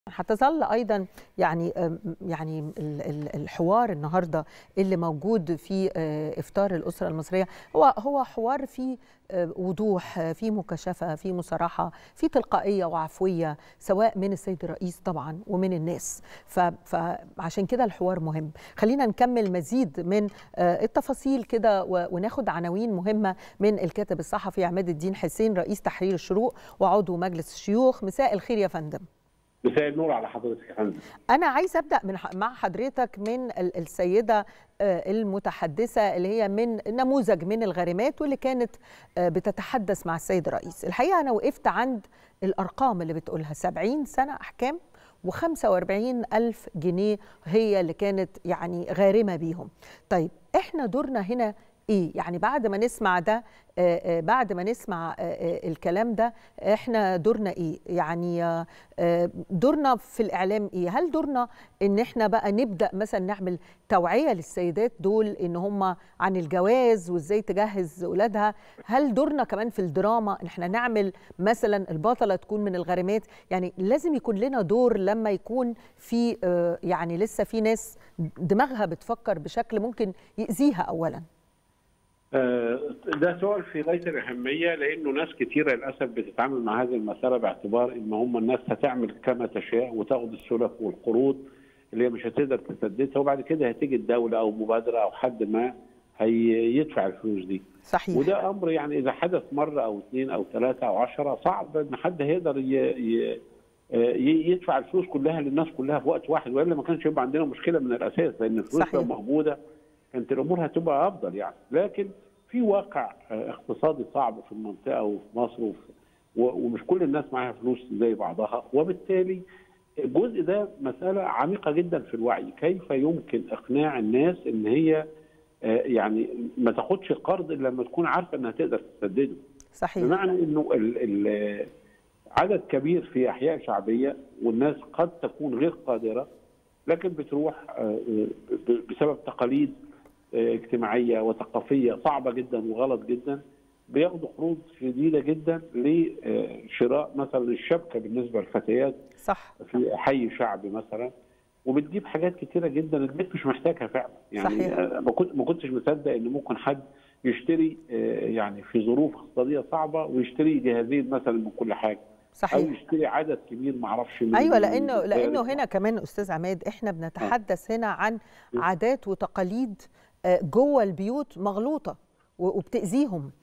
هتظل ايضا يعني يعني الحوار النهارده اللي موجود في افطار الاسره المصريه هو هو حوار فيه وضوح في مكاشفه في مصارحه في تلقائيه وعفويه سواء من السيد الرئيس طبعا ومن الناس فعشان كده الحوار مهم خلينا نكمل مزيد من التفاصيل كده وناخد عناوين مهمه من الكاتب الصحفي عماد الدين حسين رئيس تحرير الشروق وعضو مجلس الشيوخ مساء الخير يا فندم مساء النور على حضرتك يا فندم انا عايز ابدا من مع حضرتك من السيده المتحدثه اللي هي من نموذج من الغارمات واللي كانت بتتحدث مع السيد الرئيس الحقيقه انا وقفت عند الارقام اللي بتقولها 70 سنه احكام و45 ألف جنيه هي اللي كانت يعني غارمة بيهم طيب احنا دورنا هنا ايه يعني بعد ما نسمع ده بعد ما نسمع الكلام ده احنا دورنا ايه يعني دورنا في الاعلام ايه هل دورنا ان احنا بقى نبدا مثلا نعمل توعيه للسيدات دول ان هم عن الجواز وازاي تجهز اولادها هل دورنا كمان في الدراما ان احنا نعمل مثلا البطله تكون من الغارمات يعني لازم يكون لنا دور لما يكون في يعني لسه في ناس دماغها بتفكر بشكل ممكن يأذيها اولا ده سؤال في غايه الاهميه لانه ناس كثيره للاسف بتتعامل مع هذه المساله باعتبار ان هم الناس هتعمل كما تشاء وتاخذ السلف والقروض اللي هي مش هتقدر تسددها وبعد كده هتيجي الدوله او مبادره او حد ما هيدفع الفلوس دي. صحيح وده امر يعني اذا حدث مره او اثنين او ثلاثه او عشرة صعب ان حد هيقدر ي... ي... يدفع الفلوس كلها للناس كلها في وقت واحد والا ما كانش يبقى عندنا مشكله من الاساس لان الفلوس لو موجوده كانت الامور هتبقى افضل يعني لكن في واقع اقتصادي صعب في المنطقه وفي مصر وفي ومش كل الناس معاها فلوس زي بعضها وبالتالي الجزء ده مساله عميقه جدا في الوعي كيف يمكن اقناع الناس ان هي يعني ما تاخدش قرض الا لما تكون عارفه انها تقدر تسدده صحيح بمعنى انه ال ال عدد كبير في احياء شعبيه والناس قد تكون غير قادره لكن بتروح بسبب تقاليد اجتماعيه وثقافيه صعبه جدا وغلط جدا بياخدوا قروض شديده جدا لشراء مثلا الشبكه بالنسبه للفتيات صح في حي شعبي مثلا وبتجيب حاجات كتيره جدا البيت مش محتاجها فعلا يعني صحيح. ما كنتش مصدق ان ممكن حد يشتري يعني في ظروف اقتصاديه صعبه ويشتري جهازين مثلا من كل حاجه صحيح او يشتري عدد كبير ما اعرفش من ايوه لانه لانه هنا كمان استاذ عماد احنا بنتحدث هنا عن عادات وتقاليد جوه البيوت مغلوطه وبتاذيهم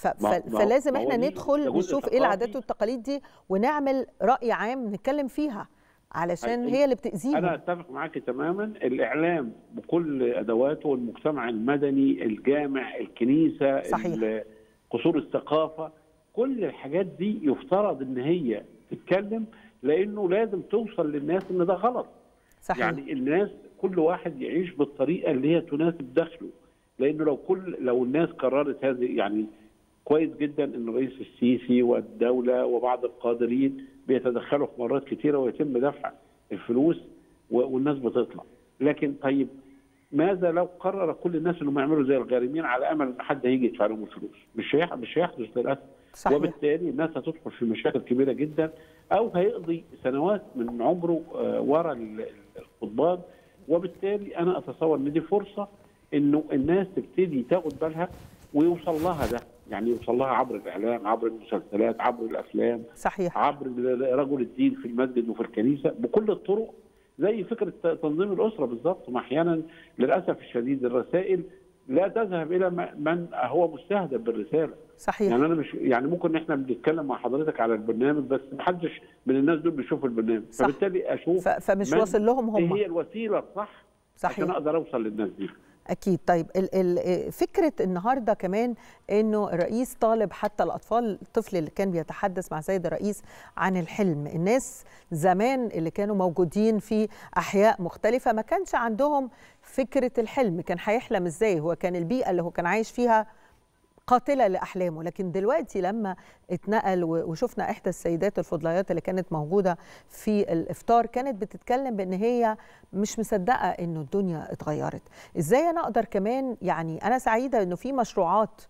فلازم احنا ندخل نشوف ايه العادات والتقاليد دي ونعمل راي عام نتكلم فيها علشان هي اللي بتاذيهم انا اتفق معاك تماما الاعلام بكل ادواته والمجتمع المدني الجامع الكنيسه صحيح. قصور الثقافه كل الحاجات دي يفترض ان هي تتكلم لانه لازم توصل للناس ان ده غلط صحيح. يعني الناس كل واحد يعيش بالطريقه اللي هي تناسب دخله لانه لو كل لو الناس قررت هذه يعني كويس جدا ان الرئيس السيسي والدوله وبعض القادرين بيتدخلوا في مرات كثيره ويتم دفع الفلوس والناس بتطلع لكن طيب ماذا لو قرر كل الناس انهم يعملوا زي الغارمين على امل ان حد هيجي يدفع لهم الفلوس مش مش هيحدث للاسف صحيح. وبالتالي الناس هتدخل في مشاكل كبيره جدا او هيقضي سنوات من عمره ورا القضبان وبالتالي انا اتصور ان دي فرصه انه الناس تبتدي تاخد بالها ويوصل لها ده يعني يوصل لها عبر الاعلام عبر المسلسلات عبر الافلام صحيح عبر رجل الدين في المسجد وفي الكنيسه بكل الطرق زي فكره تنظيم الاسره بالظبط ما احيانا للاسف الشديد الرسائل لا تذهب الى من هو مستهدف بالرساله صحيح يعني انا مش يعني ممكن احنا بنتكلم مع حضرتك على البرنامج بس ما حدش من الناس دول بيشوف البرنامج صح. فبالتالي اشوف فمش واصل لهم هم هي الوسيله الصح صحيح عشان اقدر اوصل للناس دي اكيد طيب ال ال فكره النهارده كمان انه الرئيس طالب حتى الاطفال الطفل اللي كان بيتحدث مع سيد الرئيس عن الحلم الناس زمان اللي كانوا موجودين في احياء مختلفه ما كانش عندهم فكره الحلم كان هيحلم ازاي هو كان البيئه اللي هو كان عايش فيها قاتله لاحلامه لكن دلوقتي لما اتنقل وشفنا احدى السيدات الفضليات اللي كانت موجوده في الافطار كانت بتتكلم بان هي مش مصدقه انه الدنيا اتغيرت ازاي انا اقدر كمان يعني انا سعيده انه في مشروعات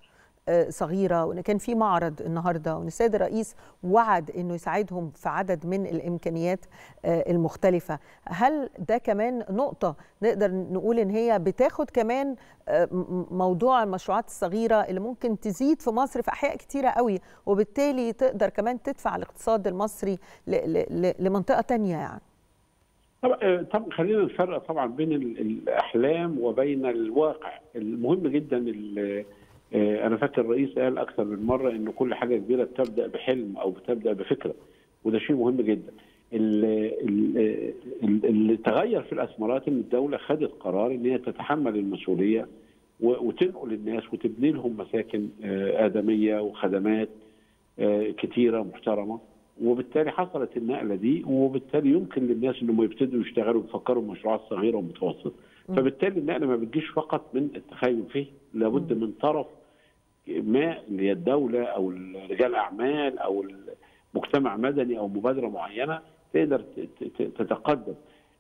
صغيره وان كان في معرض النهارده وان السيد الرئيس وعد انه يساعدهم في عدد من الامكانيات المختلفه هل ده كمان نقطه نقدر نقول ان هي بتاخد كمان موضوع المشروعات الصغيره اللي ممكن تزيد في مصر في احياء كتيره قوي وبالتالي تقدر كمان تدفع الاقتصاد المصري لمنطقه تانية يعني طبعا طبعا خلينا نفرق طبعا بين الاحلام وبين الواقع المهم جدا انا فاكر الرئيس قال اكثر من مره ان كل حاجه كبيره بتبدا بحلم او بتبدا بفكره وده شيء مهم جدا اللي تغير في الاسمرات ان الدوله خدت قرار ان هي تتحمل المسؤوليه وتنقل الناس وتبني لهم مساكن ادميه وخدمات كتيره محترمه وبالتالي حصلت النقله دي وبالتالي يمكن للناس انهم يبتدوا يشتغلوا ويفكروا بمشروعات صغيره ومتوسطه فبالتالي النقله ما بتجيش فقط من التخيل فيه لابد من طرف ما اللي هي الدوله او رجال اعمال او مجتمع مدني او مبادره معينه تقدر تتقدم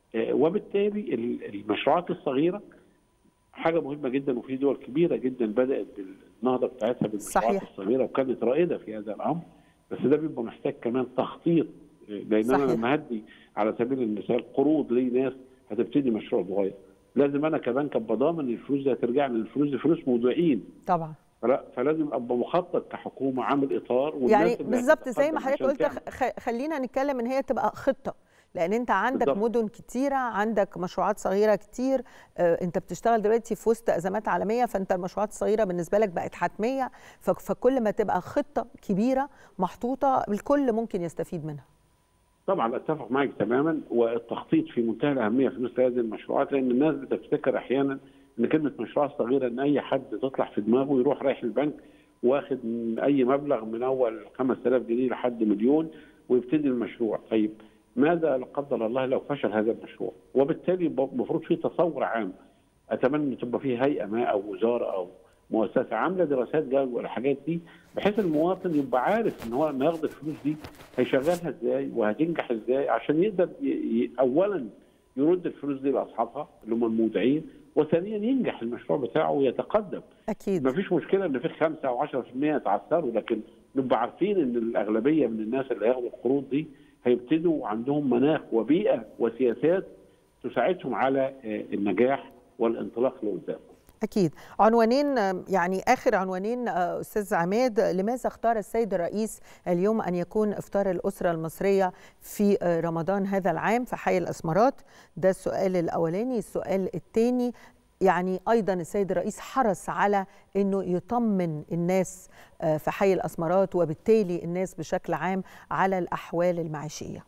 وبالتالي المشروعات الصغيره حاجه مهمه جدا وفي دول كبيره جدا بدات بالنهضه بتاعتها بالمشروعات صحيح. الصغيره وكانت رائده في هذا الامر بس ده بيبقى محتاج كمان تخطيط لان صحيح. انا لما هدي على سبيل المثال قروض لناس هتبتدي مشروع صغير لازم انا كبنك ابقى ضامن الفلوس دي هترجع لي الفلوس دي فلوس مودعين طبعا فلا فلازم ابقى مخطط كحكومه عامل اطار يعني بالظبط زي ما حضرتك قلت خلينا نتكلم ان هي تبقى خطه لان انت عندك بالضبط. مدن كتيره عندك مشروعات صغيره كتير آه انت بتشتغل دلوقتي في وسط ازمات عالميه فانت المشروعات الصغيره بالنسبه لك بقت حتميه فكل ما تبقى خطه كبيره محطوطه الكل ممكن يستفيد منها طبعا اتفق معك تماما والتخطيط في منتهى الاهميه في مثل هذه المشروعات لان الناس بتفتكر احيانا ان كلمه مشروع صغيره ان اي حد تطلع في دماغه يروح رايح البنك واخد من اي مبلغ من اول 5000 جنيه لحد مليون ويبتدي المشروع طيب ماذا لا قدر الله لو فشل هذا المشروع وبالتالي المفروض في تصور عام اتمنى ان تبقى في هيئه ما او وزاره او مؤسسه عامله دراسات جدوى والحاجات دي بحيث المواطن يبقى عارف ان هو لما ياخد الفلوس دي هيشغلها ازاي وهتنجح ازاي عشان يقدر ي... ي... اولا يرد الفلوس دي لاصحابها اللي هم المودعين وثانيا ينجح المشروع بتاعه ويتقدم اكيد ما فيش مشكله ان في 5 او 10% يتعثروا لكن نبقى عارفين ان الاغلبيه من الناس اللي هياخدوا القروض دي هيبتدوا عندهم مناخ وبيئه وسياسات تساعدهم على النجاح والانطلاق لقدام. أكيد عنوانين يعني آخر عنوانين أستاذ عماد لماذا اختار السيد الرئيس اليوم أن يكون إفطار الأسرة المصرية في رمضان هذا العام في حي الأسمرات ده السؤال الأولاني السؤال الثاني يعني ايضا السيد الرئيس حرص على انه يطمن الناس في حي الاسمرات وبالتالي الناس بشكل عام على الاحوال المعيشيه.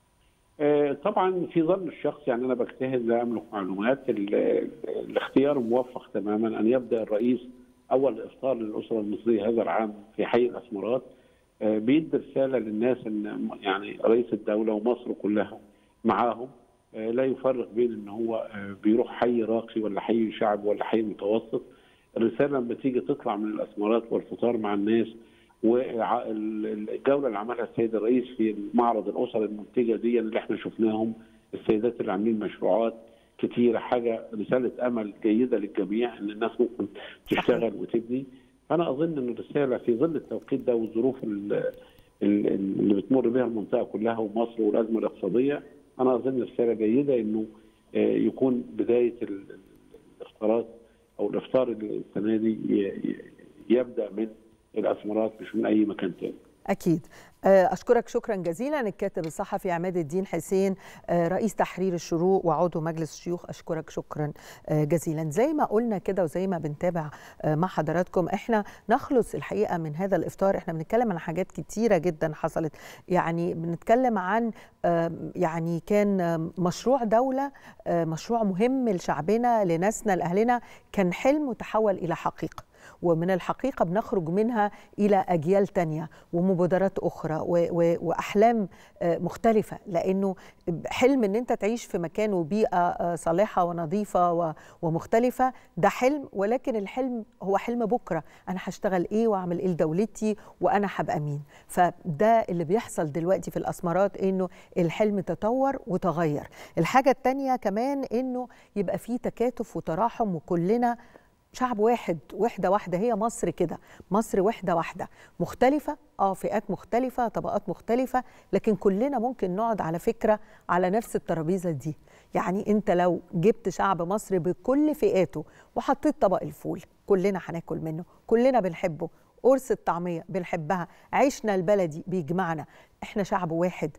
طبعا في ظن الشخص يعني انا بجتهد لا املك معلومات الاختيار موفق تماما ان يبدا الرئيس اول افطار للاسره المصريه هذا العام في حي الاسمرات بيدي رساله للناس ان يعني رئيس الدوله ومصر كلها معاهم لا يفرق بين ان هو بيروح حي راقي ولا حي شعب ولا حي متوسط الرساله لما تيجي تطلع من الاسمرات والفطار مع الناس والجوله اللي عملها السيد الرئيس في معرض الاسر المنتجه دي اللي احنا شفناهم السيدات اللي عاملين مشروعات كتيره حاجه رساله امل جيده للجميع ان الناس ممكن تشتغل وتبني فانا اظن ان الرساله في ظل التوقيت ده والظروف اللي بتمر بها المنطقه كلها ومصر والازمه الاقتصاديه انا اظن رساله جيده انه يكون بدايه الافطارات او الافطار السنه دي يبدا من الاسمرات مش من اي مكان تاني. اكيد اشكرك شكرا جزيلا الكاتب الصحفي عماد الدين حسين رئيس تحرير الشروق وعضو مجلس الشيوخ اشكرك شكرا جزيلا زي ما قلنا كده وزي ما بنتابع مع حضراتكم احنا نخلص الحقيقه من هذا الافطار احنا بنتكلم عن حاجات كتيره جدا حصلت يعني بنتكلم عن يعني كان مشروع دوله مشروع مهم لشعبنا لناسنا لاهلنا كان حلم وتحول الى حقيقه ومن الحقيقة بنخرج منها إلى أجيال تانية ومبادرات أخرى وأحلام مختلفة لأنه حلم أن أنت تعيش في مكان وبيئة صالحة ونظيفة ومختلفة ده حلم ولكن الحلم هو حلم بكرة أنا هشتغل إيه وأعمل إيه لدولتي وأنا هبقى مين فده اللي بيحصل دلوقتي في الأسمرات أنه الحلم تطور وتغير الحاجة التانية كمان أنه يبقى فيه تكاتف وتراحم وكلنا شعب واحد وحدة واحدة هي مصر كده مصر وحدة واحدة مختلفة اه فئات مختلفة طبقات مختلفة لكن كلنا ممكن نقعد على فكرة على نفس الترابيزة دي يعني انت لو جبت شعب مصر بكل فئاته وحطيت طبق الفول كلنا هناكل منه كلنا بنحبه قرص الطعمية بنحبها عيشنا البلدي بيجمعنا احنا شعب واحد